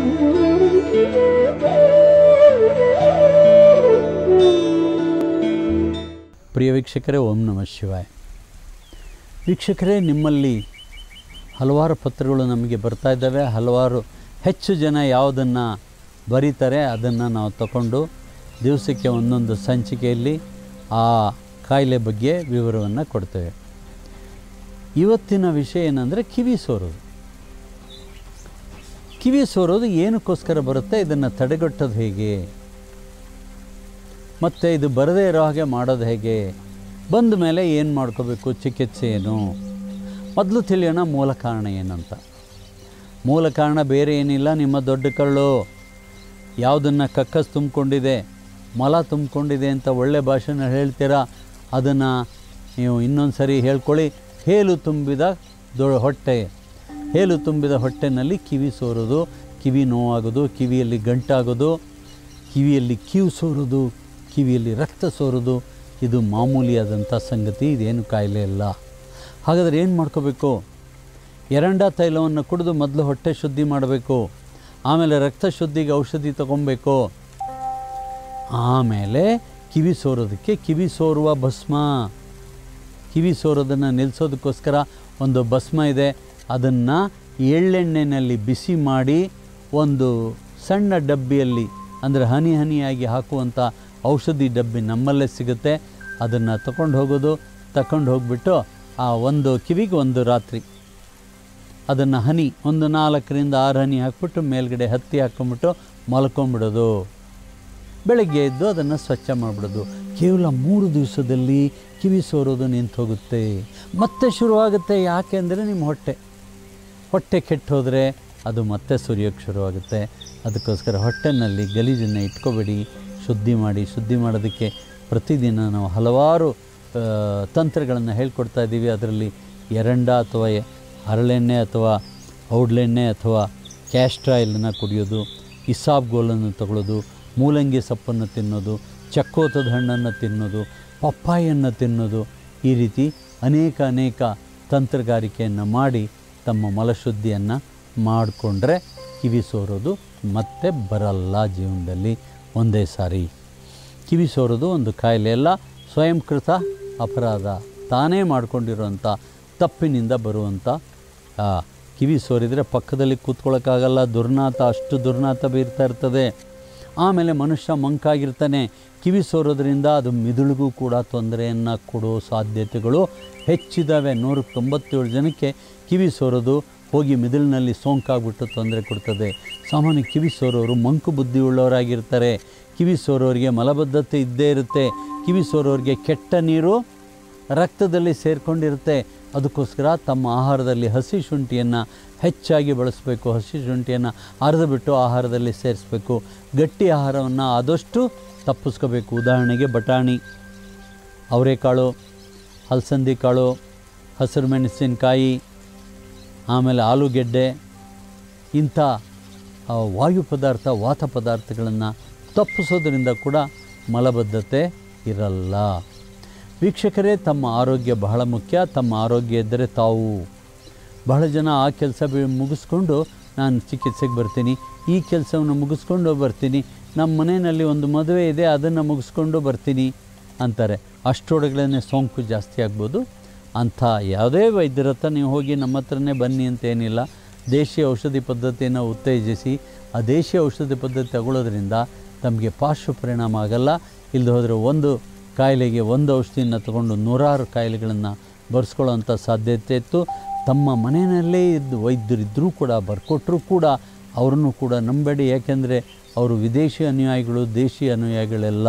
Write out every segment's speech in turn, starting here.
ಪ್ರಿಯ ವೀಕ್ಷಕರೇ ಓಂ ನಮಃ ಶಿವಾಯ ವೀಕ್ಷಕರೇ ನಿಮ್ಮಲ್ಲಿ ಹಲವಾರು ಪತ್ರಗಳು ನಮಗೆ ಬರ್ತಾ ಇದ್ದಾವೆ ಹಲವಾರು ಹೆಚ್ಚು ಜನ ಯಾವುದನ್ನು ಬರೀತಾರೆ ಅದನ್ನು ನಾವು ತಗೊಂಡು ದಿವಸಕ್ಕೆ ಒಂದೊಂದು ಸಂಚಿಕೆಯಲ್ಲಿ ಆ ಕಾಯಿಲೆ ಬಗ್ಗೆ ವಿವರವನ್ನು ಕೊಡ್ತೇವೆ ಇವತ್ತಿನ ವಿಷಯ ಏನಂದರೆ ಕಿವಿ ಸೋರೋದು ಕಿವಿ ಸೋರೋದು ಏನಕ್ಕೋಸ್ಕರ ಬರುತ್ತೆ ಇದನ್ನು ತಡೆಗಟ್ಟೋದು ಹೇಗೆ ಮತ್ತು ಇದು ಬರದೇ ಇರೋ ಹಾಗೆ ಮಾಡೋದು ಹೇಗೆ ಬಂದ ಮೇಲೆ ಏನು ಮಾಡ್ಕೋಬೇಕು ಚಿಕಿತ್ಸೆ ಏನು ಮೊದಲು ತಿಳಿಯೋಣ ಮೂಲ ಕಾರಣ ಏನಂತ ಮೂಲ ಕಾರಣ ಬೇರೆ ಏನಿಲ್ಲ ನಿಮ್ಮ ದೊಡ್ಡ ಕಳ್ಳು ಯಾವುದನ್ನು ಕಕ್ಕಸ್ ತುಂಬಿಕೊಂಡಿದೆ ಮಲ ತುಂಬಿಕೊಂಡಿದೆ ಅಂತ ಒಳ್ಳೆ ಭಾಷೆನ ಹೇಳ್ತೀರಾ ಅದನ್ನು ನೀವು ಇನ್ನೊಂದು ಸರಿ ಹೇಳ್ಕೊಳ್ಳಿ ಹೇಲು ತುಂಬಿದ ದೊ ಹೊಟ್ಟೆ ಹೇಲು ತುಂಬಿದ ಹೊಟ್ಟೆನಲ್ಲಿ ಕಿವಿ ಸೋರೋದು ಕಿವಿ ನೋವಾಗೋದು ಕಿವಿಯಲ್ಲಿ ಗಂಟಾಗೋದು ಕಿವಿಯಲ್ಲಿ ಕೀವು ಸೋರೋದು ಕಿವಿಯಲ್ಲಿ ರಕ್ತ ಸೋರೋದು ಇದು ಮಾಮೂಲಿಯಾದಂಥ ಸಂಗತಿ ಇದೇನು ಕಾಯಿಲೆ ಅಲ್ಲ ಹಾಗಾದರೆ ಏನು ಮಾಡ್ಕೋಬೇಕು ಎರಂಡ ತೈಲವನ್ನು ಕುಡಿದು ಮೊದಲು ಹೊಟ್ಟೆ ಶುದ್ಧಿ ಮಾಡಬೇಕು ಆಮೇಲೆ ರಕ್ತ ಶುದ್ಧಿಗೆ ಔಷಧಿ ತಗೊಬೇಕು ಆಮೇಲೆ ಕಿವಿ ಸೋರೋದಕ್ಕೆ ಕಿವಿ ಸೋರುವ ಭಸ್ಮ ಕಿವಿ ಸೋರೋದನ್ನು ನಿಲ್ಲಿಸೋದಕ್ಕೋಸ್ಕರ ಒಂದು ಭಸ್ಮ ಇದೆ ಅದನ್ನು ಎಳ್ಳೆಣ್ಣೆಯಲ್ಲಿ ಬಿಸಿ ಮಾಡಿ ಒಂದು ಸಣ್ಣ ಡಬ್ಬಿಯಲ್ಲಿ ಅಂದರೆ ಹನಿ ಹನಿಯಾಗಿ ಹಾಕುವಂಥ ಔಷಧಿ ಡಬ್ಬಿ ನಮ್ಮಲ್ಲೇ ಸಿಗುತ್ತೆ ಅದನ್ನು ತಗೊಂಡು ಹೋಗೋದು ತಗೊಂಡು ಹೋಗ್ಬಿಟ್ಟು ಆ ಒಂದು ಕಿವಿಗೆ ಒಂದು ರಾತ್ರಿ ಅದನ್ನು ಹನಿ ಒಂದು ನಾಲ್ಕರಿಂದ ಆರು ಹನಿ ಹಾಕ್ಬಿಟ್ಟು ಮೇಲ್ಗಡೆ ಹತ್ತಿ ಹಾಕ್ಕೊಂಬಿಟ್ಟು ಮಲ್ಕೊಂಬಿಡೋದು ಬೆಳಗ್ಗೆ ಎದ್ದು ಅದನ್ನು ಸ್ವಚ್ಛ ಮಾಡಿಬಿಡೋದು ಕೇವಲ ಮೂರು ದಿವಸದಲ್ಲಿ ಕಿವಿ ಸೋರೋದು ನಿಂತು ಹೋಗುತ್ತೆ ಮತ್ತೆ ಶುರುವಾಗುತ್ತೆ ಯಾಕೆ ಅಂದರೆ ನಿಮ್ಮ ಹೊಟ್ಟೆ ಹೊಟ್ಟೆ ಕೆಟ್ಟು ಹೋದರೆ ಅದು ಮತ್ತೆ ಸುರಿಯೋಕ್ಕೆ ಶುರುವಾಗುತ್ತೆ ಅದಕ್ಕೋಸ್ಕರ ಹೊಟ್ಟೆನಲ್ಲಿ ಗಲೀಜನ್ನು ಇಟ್ಕೋಬೇಡಿ ಶುದ್ಧಿ ಮಾಡಿ ಶುದ್ಧಿ ಮಾಡೋದಕ್ಕೆ ಪ್ರತಿದಿನ ನಾವು ಹಲವಾರು ತಂತ್ರಗಳನ್ನು ಹೇಳ್ಕೊಡ್ತಾ ಇದ್ದೀವಿ ಅದರಲ್ಲಿ ಎರಂಡ ಅಥವಾ ಎ- ಹರಳೆಣ್ಣೆ ಅಥವಾ ಔಡ್ಲೆಣ್ಣೆ ಅಥವಾ ಕ್ಯಾಸ್ಟ್ರ್ ಆಯಿಲನ್ನು ಕುಡಿಯೋದು ಇಸಾಬ್ಗೋಲನ್ನು ತಗೊಳ್ಳೋದು ಮೂಲಂಗಿ ಸೊಪ್ಪನ್ನು ತಿನ್ನೋದು ಚಕ್ಕೋತದ ಹಣ್ಣನ್ನು ತಿನ್ನೋದು ಪಪ್ಪಾಯನ್ನು ತಿನ್ನೋದು ಈ ರೀತಿ ಅನೇಕ ಅನೇಕ ತಂತ್ರಗಾರಿಕೆಯನ್ನು ಮಾಡಿ ತಮ್ಮ ಮಲಶುದ್ಧಿಯನ್ನು ಮಾಡಿಕೊಂಡ್ರೆ ಕಿವಿ ಸೋರೋದು ಮತ್ತೆ ಬರಲ್ಲ ಜೀವನದಲ್ಲಿ ಒಂದೇ ಸಾರಿ ಕಿವಿ ಸೋರೋದು ಒಂದು ಕಾಯಿಲೆ ಅಲ್ಲ ಸ್ವಯಂಕೃತ ಅಪರಾಧ ತಾನೇ ಮಾಡಿಕೊಂಡಿರುವಂಥ ತಪ್ಪಿನಿಂದ ಬರುವಂಥ ಆ, ಕಿವಿ ಸೋರಿದರೆ ಪಕ್ಕದಲ್ಲಿ ಕೂತ್ಕೊಳ್ಳೋಕ್ಕಾಗಲ್ಲ ದುರ್ನಾತ ಅಷ್ಟು ದುರ್ನಾತ ಬೀರ್ತಾ ಇರ್ತದೆ ಆಮೇಲೆ ಮನುಷ್ಯ ಮಂಕಾಗಿರ್ತಾನೆ ಕಿವಿ ಸೋರೋದ್ರಿಂದ ಅದು ಮಿದುಳಿಗೂ ಕೂಡ ತೊಂದರೆಯನ್ನು ಕೊಡೋ ಸಾಧ್ಯತೆಗಳು ಹೆಚ್ಚಿದ್ದಾವೆ ನೂರಕ್ಕೆ ತೊಂಬತ್ತೇಳು ಜನಕ್ಕೆ ಕಿವಿ ಸೋರೋದು ಹೋಗಿ ಮಿದುಳಿನಲ್ಲಿ ಸೋಂಕಾಗ್ಬಿಟ್ಟು ತೊಂದರೆ ಕೊಡ್ತದೆ ಸಾಮಾನ್ಯ ಕಿವಿ ಸೋರೋರು ಮಂಕು ಬುದ್ಧಿ ಉಳ್ಳವರಾಗಿರ್ತಾರೆ ಕಿವಿ ಸೋರೋರಿಗೆ ಮಲಬದ್ಧತೆ ಇದ್ದೇ ಇರುತ್ತೆ ಕಿವಿ ಸೋರೋರಿಗೆ ಕೆಟ್ಟ ನೀರು ರಕ್ತದಲ್ಲಿ ಸೇರಿಕೊಂಡಿರುತ್ತೆ ಅದಕ್ಕೋಸ್ಕರ ತಮ್ಮ ಆಹಾರದಲ್ಲಿ ಹಸಿ ಶುಂಠಿಯನ್ನು ಹೆಚ್ಚಾಗಿ ಬಳಸಬೇಕು ಹಸಿ ಶುಂಠಿಯನ್ನು ಅರೆದು ಬಿಟ್ಟು ಆಹಾರದಲ್ಲಿ ಸೇರಿಸಬೇಕು ಗಟ್ಟಿ ಆಹಾರವನ್ನು ಆದಷ್ಟು ತಪ್ಪಿಸ್ಕೋಬೇಕು ಉದಾಹರಣೆಗೆ ಬಟಾಣಿ ಅವರೆಕಾಳು ಹಲಸಂದಿ ಕಾಳು ಹಸಿರು ಮೆಣಸಿನಕಾಯಿ ಆಮೇಲೆ ಆಲೂಗೆಡ್ಡೆ ಇಂಥ ಆ, ವಾಯು ಪದಾರ್ಥ ವಾತ ಪದಾರ್ಥಗಳನ್ನು ತಪ್ಪಿಸೋದ್ರಿಂದ ಕೂಡ ಮಲಬದ್ಧತೆ ಇರಲ್ಲ ವೀಕ್ಷಕರೇ ತಮ್ಮ ಆರೋಗ್ಯ ಬಹಳ ಮುಖ್ಯ ತಮ್ಮ ಆರೋಗ್ಯ ಇದ್ದರೆ ತಾವು ಬಹಳ ಜನ ಆ ಕೆಲಸ ಮುಗಿಸ್ಕೊಂಡು ನಾನು ಚಿಕಿತ್ಸೆಗೆ ಬರ್ತೀನಿ ಈ ಕೆಲಸವನ್ನು ಮುಗಿಸ್ಕೊಂಡು ಬರ್ತೀನಿ ನಮ್ಮ ಮನೆಯಲ್ಲಿ ಒಂದು ಮದುವೆ ಇದೆ ಅದನ್ನು ಮುಗಿಸ್ಕೊಂಡು ಬರ್ತೀನಿ ಅಂತಾರೆ ಅಷ್ಟರೊಳಗಡೆ ಸೋಂಕು ಜಾಸ್ತಿ ಆಗ್ಬೋದು ಅಂಥ ಯಾವುದೇ ವೈದ್ಯರ ಹತ್ರ ನೀವು ಹೋಗಿ ನಮ್ಮ ಹತ್ರನೇ ಬನ್ನಿ ಅಂತ ಏನಿಲ್ಲ ದೇಶೀಯ ಔಷಧಿ ಪದ್ಧತಿಯನ್ನು ಉತ್ತೇಜಿಸಿ ಆ ದೇಶೀಯ ಔಷಧಿ ಪದ್ಧತಿ ತಗೊಳ್ಳೋದ್ರಿಂದ ತಮಗೆ ಪಾರ್ಶ್ವ ಪರಿಣಾಮ ಆಗಲ್ಲ ಇಲ್ಲದೆ ಹೋದರೆ ಒಂದು ಕಾಯಿಲೆಗೆ ಒಂದು ಔಷಧಿಯನ್ನು ತಗೊಂಡು ನೂರಾರು ಕಾಯಿಲೆಗಳನ್ನು ಬರೆಸ್ಕೊಳ್ಳೋಂಥ ಸಾಧ್ಯತೆ ಇತ್ತು ತಮ್ಮ ಮನೆಯಲ್ಲೇ ಇದ್ದು ವೈದ್ಯರಿದ್ದರೂ ಕೂಡ ಬರ್ಕೊಟ್ರೂ ಕೂಡ ಅವ್ರನ್ನೂ ಕೂಡ ನಂಬೇಡಿ ಯಾಕೆಂದರೆ ಅವರು ವಿದೇಶಿ ಅನುಯಾಯಿಗಳು ದೇಶಿ ಅನುಯಾಯಿಗಳೆಲ್ಲ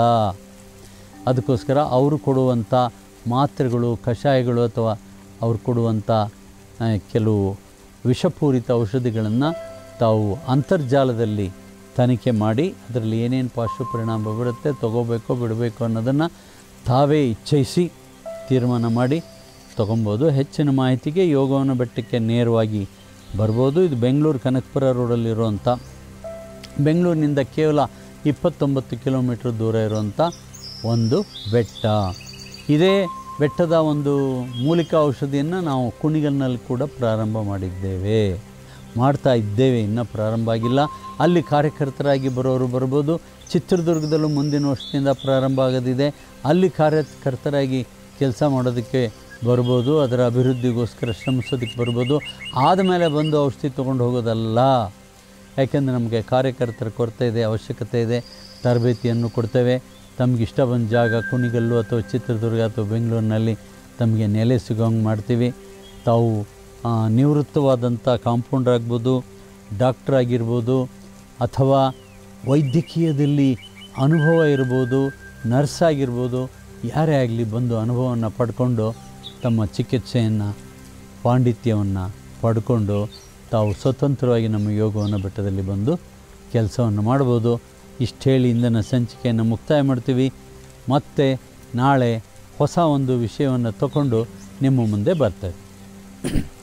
ಅದಕ್ಕೋಸ್ಕರ ಅವರು ಕೊಡುವಂಥ ಮಾತ್ರೆಗಳು ಕಷಾಯಗಳು ಅಥವಾ ಅವ್ರು ಕೊಡುವಂಥ ಆ, ಕೆಲವು ವಿಷಪೂರಿತ ಔಷಧಿಗಳನ್ನು ತಾವು ಅಂತರ್ಜಾಲದಲ್ಲಿ ತನಿಖೆ ಮಾಡಿ ಅದರಲ್ಲಿ ಏನೇನು ಪಾರ್ಶ್ವ ಪರಿಣಾಮ ಬರುತ್ತೆ ತಗೋಬೇಕೋ ಬಿಡಬೇಕು ಅನ್ನೋದನ್ನು ತಾವೇ ಇಚ್ಛಯಿಸಿ ತೀರ್ಮಾನ ಮಾಡಿ ತೊಗೊಬೋದು ಹೆಚ್ಚಿನ ಮಾಹಿತಿಗೆ ಯೋಗವನ ಬೆಟ್ಟಕ್ಕೆ ನೇರವಾಗಿ ಬರ್ಬೋದು ಇದು ಬೆಂಗಳೂರು ಕನಕಪುರ ರೋಡಲ್ಲಿರುವಂಥ ಬೆಂಗಳೂರಿನಿಂದ ಕೇವಲ ಇಪ್ಪತ್ತೊಂಬತ್ತು ಕಿಲೋಮೀಟ್ರ್ ದೂರ ಇರುವಂಥ ಒಂದು ಬೆಟ್ಟ ಇದೇ ಬೆಟ್ಟದ ಒಂದು ಮೂಲಿಕಾ ಔಷಧಿಯನ್ನು ನಾವು ಕುಣಿಗಲ್ನಲ್ಲಿ ಕೂಡ ಪ್ರಾರಂಭ ಮಾಡಿದ್ದೇವೆ ಮಾಡ್ತಾ ಇದ್ದೇವೆ ಇನ್ನೂ ಪ್ರಾರಂಭ ಆಗಿಲ್ಲ ಅಲ್ಲಿ ಕಾರ್ಯಕರ್ತರಾಗಿ ಬರೋರು ಬರ್ಬೋದು ಚಿತ್ರದುರ್ಗದಲ್ಲೂ ಮುಂದಿನ ವರ್ಷದಿಂದ ಪ್ರಾರಂಭ ಆಗೋದಿದೆ ಅಲ್ಲಿ ಕಾರ್ಯಕರ್ತರಾಗಿ ಕೆಲಸ ಮಾಡೋದಕ್ಕೆ ಬರ್ಬೋದು ಅದರ ಅಭಿವೃದ್ಧಿಗೋಸ್ಕರ ಶ್ರಮಿಸೋದಕ್ಕೆ ಬರ್ಬೋದು ಆದಮೇಲೆ ಬಂದು ಔಷಧಿ ತೊಗೊಂಡು ಹೋಗೋದಲ್ಲ ಯಾಕೆಂದರೆ ನಮಗೆ ಕಾರ್ಯಕರ್ತರ ಕೊರತೆ ಇದೆ ಅವಶ್ಯಕತೆ ಇದೆ ತರಬೇತಿಯನ್ನು ಕೊಡ್ತೇವೆ ತಮ್ಗೆ ಇಷ್ಟ ಬಂದ ಜಾಗ ಕುಣಿಗಲ್ಲು ಅಥವಾ ಚಿತ್ರದುರ್ಗ ಅಥವಾ ಬೆಂಗಳೂರಿನಲ್ಲಿ ತಮಗೆ ನೆಲೆ ಸಿಗೋಂಗೆ ಮಾಡ್ತೀವಿ ತಾವು ಆ, ನಿವೃತ್ತವಾದಂಥ ಕಾಂಪೌಂಡರ್ ಆಗ್ಬೋದು ಡಾಕ್ಟ್ರ್ ಆಗಿರ್ಬೋದು ಅಥವಾ ವೈದ್ಯಕೀಯದಲ್ಲಿ ಅನುಭವ ಇರ್ಬೋದು ನರ್ಸ್ ಆಗಿರ್ಬೋದು ಯಾರೇ ಆಗಲಿ ಬಂದು ಅನುಭವವನ್ನು ಪಡ್ಕೊಂಡು ತಮ್ಮ ಚಿಕಿತ್ಸೆಯನ್ನು ಪಾಂಡಿತ್ಯವನ್ನು ಪಡ್ಕೊಂಡು ತಾವು ಸ್ವತಂತ್ರವಾಗಿ ನಮ್ಮ ಯೋಗವನ ಬೆಟ್ಟದಲ್ಲಿ ಬಂದು ಕೆಲಸವನ್ನು ಮಾಡ್ಬೋದು ಇಷ್ಟು ಹೇಳಿ ಇಂದಿನ ಸಂಚಿಕೆಯನ್ನು ಮುಕ್ತಾಯ ಮಾಡ್ತೀವಿ ಮತ್ತೆ ನಾಳೆ ಹೊಸ ಒಂದು ವಿಷಯವನ್ನು ತಗೊಂಡು ನಿಮ್ಮ ಮುಂದೆ ಬರ್ತೇವೆ